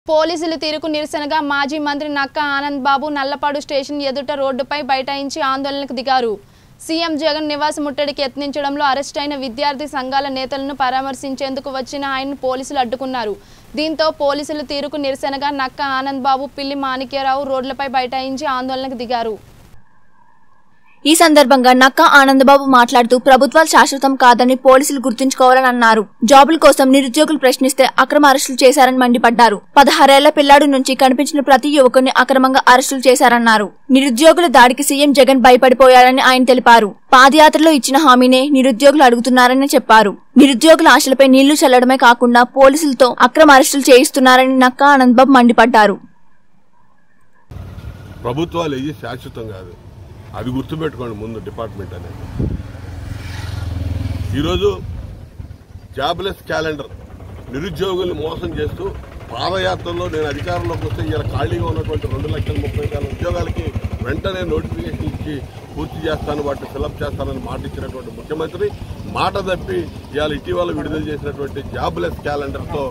పోలీసులు తీరుకు నిరసనగా మాజీ మంత్రి నక్క ఆనంద్ బాబు నల్లపాడు స్టేషన్ ఎదుట రోడ్డుపై బైఠాయించి ఆందోళనకు దిగారు సీఎం జగన్ నివాస ముట్టడికి యత్నించడంలో అరెస్టైన విద్యార్థి సంఘాల నేతలను పరామర్శించేందుకు వచ్చిన ఆయన పోలీసులు అడ్డుకున్నారు దీంతో పోలీసులు తీరుకు నిరసనగా నక్క ఆనంద్ బాబు పిల్లి మాణిక్యరావు రోడ్లపై బైఠాయించి ఆందోళనకు దిగారు ఈ సందర్భంగా నక్కా ఆనందబాబు మాట్లాడుతూ ప్రభుత్వాలు శాశ్వతం కాదని పోలీసులు గుర్తుంచుకోవాలని అన్నారు జాబుల కోసం నిరుద్యోగులు ప్రశ్నిస్తే అక్రమ అరెస్టులు చేశారని మండిపడ్డారు పదహారేళ్ల పిల్లాడు నుంచి కనిపించిన ప్రతి యువకుని అక్రమంగా అరెస్టులు చేశారన్నారు నిరుద్యోగుల దాడికి సీఎం జగన్ భయపడిపోయారని ఆయన తెలిపారు పాదయాత్రలో ఇచ్చిన హామీనే నిరుద్యోగులు అడుగుతున్నారని చెప్పారు నిరుద్యోగుల ఆశలపై నీళ్లు చల్లడమే కాకుండా పోలీసులతో అక్రమ అరెస్టులు చేయిస్తున్నారని నక్కా ఆనందబాబు మండిపడ్డారు ప్రభుత్వాలు ఏది శాశ్వతం కాదు అది గుర్తుపెట్టుకోండి ముందు డిపార్ట్మెంట్ అనేది ఈరోజు జాబ్లెస్ క్యాలెండర్ నిరుద్యోగుల్ని మోసం చేస్తూ పాదయాత్రలో నేను అధికారంలోకి వస్తే ఇలా ఖాళీగా ఉన్నటువంటి రెండు లక్షల ముప్పై వేల ఉద్యోగాలకి వెంటనే నోటిఫికేషన్ ఇచ్చి పూర్తి చేస్తాను వాటిని ఫిలప్ చేస్తానని మాట ఇచ్చినటువంటి ముఖ్యమంత్రి మాట తప్పి ఇవాళ ఇటీవల విడుదల చేసినటువంటి జాబ్లెస్ క్యాలెండర్తో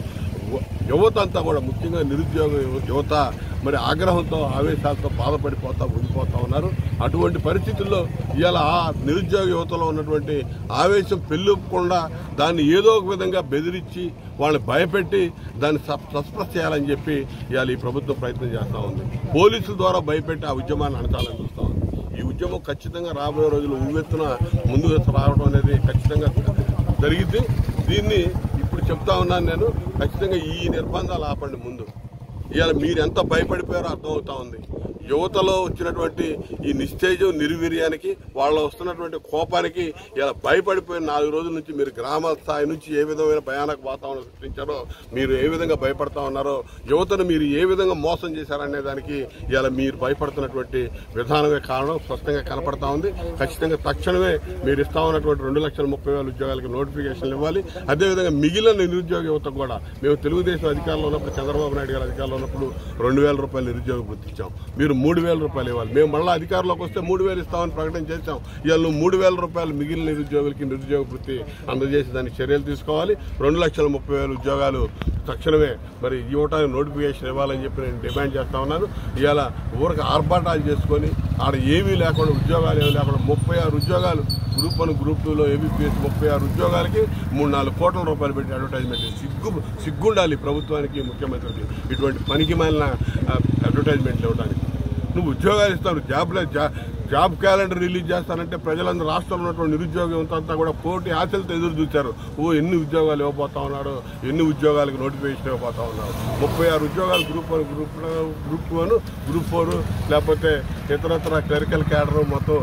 యువత అంతా కూడా ముఖ్యంగా నిరుద్యోగ యువత మరి ఆగ్రహంతో ఆవేశాలతో బాధపడిపోతా ఉండిపోతా ఉన్నారు అటువంటి పరిస్థితుల్లో ఇవాళ ఆ నిరుద్యోగ యువతలో ఉన్నటువంటి ఆవేశం పెళ్ళుకుండా దాన్ని ఏదో ఒక విధంగా బెదిరించి వాళ్ళని భయపెట్టి దాన్ని సప్- సస్పెండ్ చేయాలని చెప్పి ఇవాళ ఈ ప్రభుత్వం ప్రయత్నం చేస్తా ఉంది పోలీసుల ద్వారా భయపెట్టి ఆ ఉద్యమాన్ని అణచాలని చూస్తా ఉంది ఈ ఉద్యమం ఖచ్చితంగా రాబోయే రోజులు ఉవ్వెత్తున ముందుకు రావడం అనేది ఖచ్చితంగా జరిగింది దీన్ని ఇప్పుడు చెప్తా ఉన్నాను నేను ఖచ్చితంగా ఈ నిర్బంధాలు ఆపండి ముందు ఇవాళ మీరు ఎంత భయపడిపోయారో అర్థమవుతా ఉంది యువతలో వచ్చినటువంటి ఈ నిశ్చయం నిర్వీర్యానికి వాళ్ళ వస్తున్నటువంటి కోపానికి ఇలా భయపడిపోయిన నాలుగు రోజుల నుంచి మీరు గ్రామ స్థాయి నుంచి ఏ విధమైన భయానక వాతావరణం సృష్టించారో మీరు ఏ విధంగా భయపడతా ఉన్నారో యువతను మీరు ఏ విధంగా మోసం చేశారనే దానికి ఇలా మీరు భయపడుతున్నటువంటి విధానమే కారణం స్పష్టంగా కనపడతా ఉంది ఖచ్చితంగా తక్షణమే మీరు ఇస్తా ఉన్నటువంటి రెండు లక్షల ముప్పై వేల ఉద్యోగాలకి నోటిఫికేషన్లు ఇవ్వాలి అదేవిధంగా మిగిలిన నిరుద్యోగ యువతకు కూడా మేము తెలుగుదేశం అధికారంలో ఉన్నప్పుడు చంద్రబాబు నాయుడు గారు అధికారంలో ఉన్నప్పుడు రెండు వేల రూపాయలు నిరుద్యోగ వృత్తి ఇచ్చాం మీరు మూడు వేల రూపాయలు ఇవ్వాలి మేము మళ్ళీ అధికారంలోకి వస్తే మూడు వేలు ఇస్తామని ప్రకటన చేశాం ఇవాళ నువ్వు మూడు వేల రూపాయలు మిగిలిన నిరుద్యోగులకి నిరుద్యోగ వృత్తి అందజేసి దానికి చర్యలు తీసుకోవాలి రెండు లక్షల ముప్పై వేల ఉద్యోగాలు తక్షణమే మరి ఇవ్వటానికి నోటిఫికేషన్ ఇవ్వాలని చెప్పి నేను డిమాండ్ చేస్తా ఉన్నాను ఇవాళ ఊరికి ఆర్భాటాలు చేసుకొని ఆడ ఏమీ లేకుండా ఉద్యోగాలు ఏమీ లేకుండా ముప్పై ఆరు ఉద్యోగాలు గ్రూప్ వన్ గ్రూప్ టూలో ఏబీపీఎస్ ముప్పై ఆరు ఉద్యోగాలకి మూడు నాలుగు కోట్ల రూపాయలు పెట్టి అడ్వర్టైజ్మెంట్ సిగ్గు సిగ్గుండాలి ప్రభుత్వానికి ముఖ్యమంత్రికి ఇటువంటి పనికి మాలిన అడ్వర్టైజ్మెంట్లు ఇవ్వడానికి నువ్వు ఉద్యోగాలు ఇస్తావు జాబ్లో జా- జాబ్ క్యాలెండర్ రిలీజ్ చేస్తానంటే ప్రజలందరూ రాష్ట్రంలో ఉన్నటువంటి నిరుద్యోగ యువత అంతా కూడా పోటీ ఆశలతో ఎదురు చూశారు ఓ ఎన్ని ఉద్యోగాలు ఇవ్వబోతా ఉన్నాడు ఎన్ని ఉద్యోగాలకు నోటిఫికేషన్ ఇవ్వబోతా ఉన్నారు ముప్పై ఆరు ఉద్యోగాలు group one group group one group four లేకపోతే ఇతరత్ర క్లరికల్ క్యాడర్ మొత్తం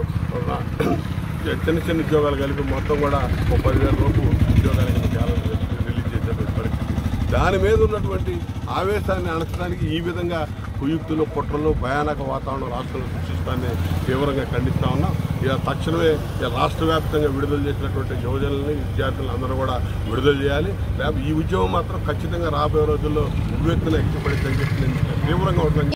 చిన్న చిన్న ఉద్యోగాలు కలిపి మొత్తం కూడా ముప్పై వేల లోపు ఉద్యోగాలకి క్యాలెండర్ రిలీజ్ చేసేటువంటి పరిస్థితి దాని మీద ఉన్నటువంటి ఆవేశాన్ని అణచడానికి ఈ విధంగా కుయుక్తులు కుట్రలు భయానక వాతావరణం రాష్ట్రంలో సృష్టిస్తాన్ని తీవ్రంగా ఖండిస్తా ఉన్నాం ఇక తక్షణమే ఇక రాష్ట్ర వ్యాప్తంగా విడుదల చేసినటువంటి యువజనులని విద్యార్థులను అందరూ కూడా విడుదల చేయాలి లేకపోతే ఈ ఉద్యమం మాత్రం ఖచ్చితంగా రాబోయే రోజుల్లో ఉవ్వెత్తున ఎక్కిపడిద్దని చెప్పి నేను తీవ్రంగా ఉంటుందని